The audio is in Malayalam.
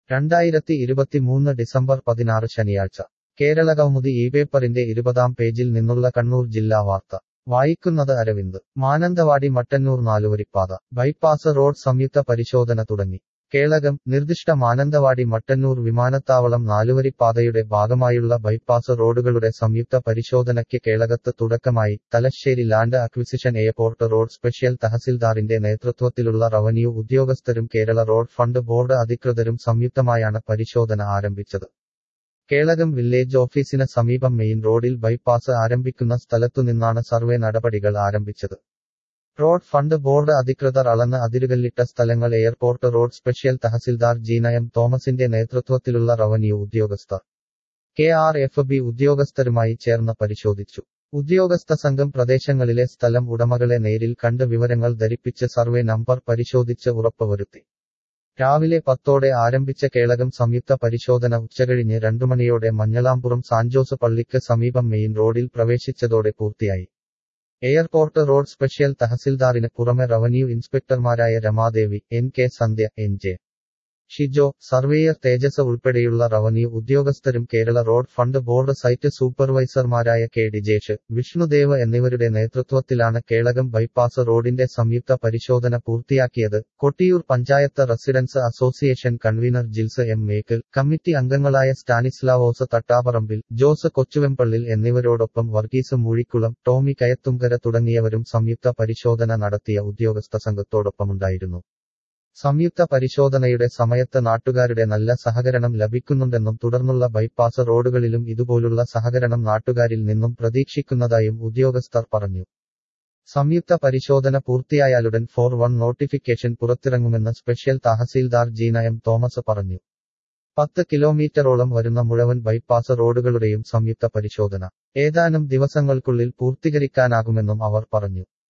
രണ്ടായിരത്തി ഇരുപത്തിമൂന്ന് ഡിസംബർ പതിനാറ് ശനിയാഴ്ച കേരളകൗമുദി ഈ പേപ്പറിന്റെ ഇരുപതാം പേജിൽ നിന്നുള്ള കണ്ണൂർ ജില്ലാ വാർത്ത വായിക്കുന്നത് അരവിന്ദ് മാനന്തവാടി മട്ടന്നൂർ നാലുവരിപ്പാത ബൈപ്പാസ് റോഡ് സംയുക്ത പരിശോധന തുടങ്ങി കേളകം നിർദ്ദിഷ്ട മാനന്തവാടി മട്ടന്നൂർ വിമാനത്താവളം നാലുവരിപ്പാതയുടെ ഭാഗമായുള്ള ബൈപ്പാസ് റോഡുകളുടെ സംയുക്ത പരിശോധനയ്ക്ക് കേളകത്ത് തുടക്കമായി Thalassery land acquisition airport road special തഹസിൽദാറിന്റെ നേതൃത്വത്തിലുള്ള റവന്യൂ ഉദ്യോഗസ്ഥരും കേരള റോഡ് ഫണ്ട് ബോർഡ് അധികൃതരും സംയുക്തമായാണ് പരിശോധന ആരംഭിച്ചത് കേളകം വില്ലേജ് ഓഫീസിന് സമീപം മെയിൻ റോഡിൽ ബൈപ്പാസ് ആരംഭിക്കുന്ന സ്ഥലത്തുനിന്നാണ് സർവേ നടപടികൾ ആരംഭിച്ചത് റോഡ് ഫണ്ട് ബോർഡ് അധികൃതർ അളന്ന് അതിരുകല്ലിട്ട സ്ഥലങ്ങൾ എയർപോർട്ട് റോഡ് സ്പെഷ്യൽ തഹസിൽദാർ ജീനയം തോമസിന്റെ നേതൃത്വത്തിലുള്ള റവന്യൂ ഉദ്യോഗസ്ഥർ കെ ആർ എഫ് ബി ഉദ്യോഗസ്ഥരുമായി ചേർന്ന് പരിശോധിച്ചു ഉദ്യോഗസ്ഥ സംഘം പ്രദേശങ്ങളിലെ സ്ഥലം ഉടമകളെ നേരിൽ കണ്ട് വിവരങ്ങൾ ധരിപ്പിച്ച് സർവേ നമ്പർ പരിശോധിച്ച് ഉറപ്പുവരുത്തി രാവിലെ പത്തോടെ ആരംഭിച്ച കേളകം സംയുക്ത പരിശോധന ഉച്ചകഴിഞ്ഞ് രണ്ടുമണിയോടെ മഞ്ഞളാംപുറം സാൻജോസ് പള്ളിക്ക് സമീപം മെയിൻ റോഡിൽ പ്രവേശിച്ചതോടെ പൂർത്തിയായി എയർപോർട്ട് റോഡ് സ്പെഷ്യൽ തഹസിൽദാറിന് പുറമെ റവന്യൂ ഇൻസ്പെക്ടർമാരായ Ramadevi N K Sandhya N J Shijo surveyor Thejas ഉൾപ്പെടെയുള്ള റവന്യൂ ഉദ്യോഗസ്ഥരും Kerala road fund board site സൂപ്പർവൈസർമാരായ കെ ഡിജേഷ് വിഷ്ണുദേവ് എന്നിവരുടെ നേതൃത്വത്തിലാണ് കേളകം ബൈപ്പാസ് റോഡിന്റെ സംയുക്ത പരിശോധന പൂർത്തിയാക്കിയത് Kottiyoor panchayat residents association convener Jils M Mekkal committee അംഗങ്ങളായ സ്റ്റാനിസ്ലാവോസ് തട്ടാപറമ്പിൽ ജോസ് കൊച്ചുവെമ്പള്ളിൽ എന്നിവരോടൊപ്പം വർഗീസ് മൂഴിക്കുളം ടോമി കയത്തുങ്കര തുടങ്ങിയവരും സംയുക്ത പരിശോധന നടത്തിയ ഉദ്യോഗസ്ഥ സംഘത്തോടൊപ്പമുണ്ടായിരുന്നു സംയുക്ത പരിശോധനയുടെ സമയത്ത് നാട്ടുകാരുടെ നല്ല സഹകരണം ലഭിക്കുന്നുണ്ടെന്നും തുടർന്നുള്ള ബൈപ്പാസ് റോഡുകളിലും ഇതുപോലുള്ള സഹകരണം നാട്ടുകാരിൽ നിന്നും പ്രതീക്ഷിക്കുന്നതായും ഉദ്യോഗസ്ഥർ പറഞ്ഞു സംയുക്ത പരിശോധന പൂർത്തിയായാലുടൻ ഫോർ വൺ നോട്ടിഫിക്കേഷൻ പുറത്തിറങ്ങുമെന്ന് സ്പെഷ്യൽ തഹസീൽദാർ ജീന എം തോമസ് പറഞ്ഞു പത്ത് കിലോമീറ്ററോളം വരുന്ന മുഴുവൻ ബൈപ്പാസ് റോഡുകളുടെയും സംയുക്ത പരിശോധന ഏതാനും ദിവസങ്ങൾക്കുള്ളിൽ പൂർത്തീകരിക്കാനാകുമെന്നും അവർ പറഞ്ഞു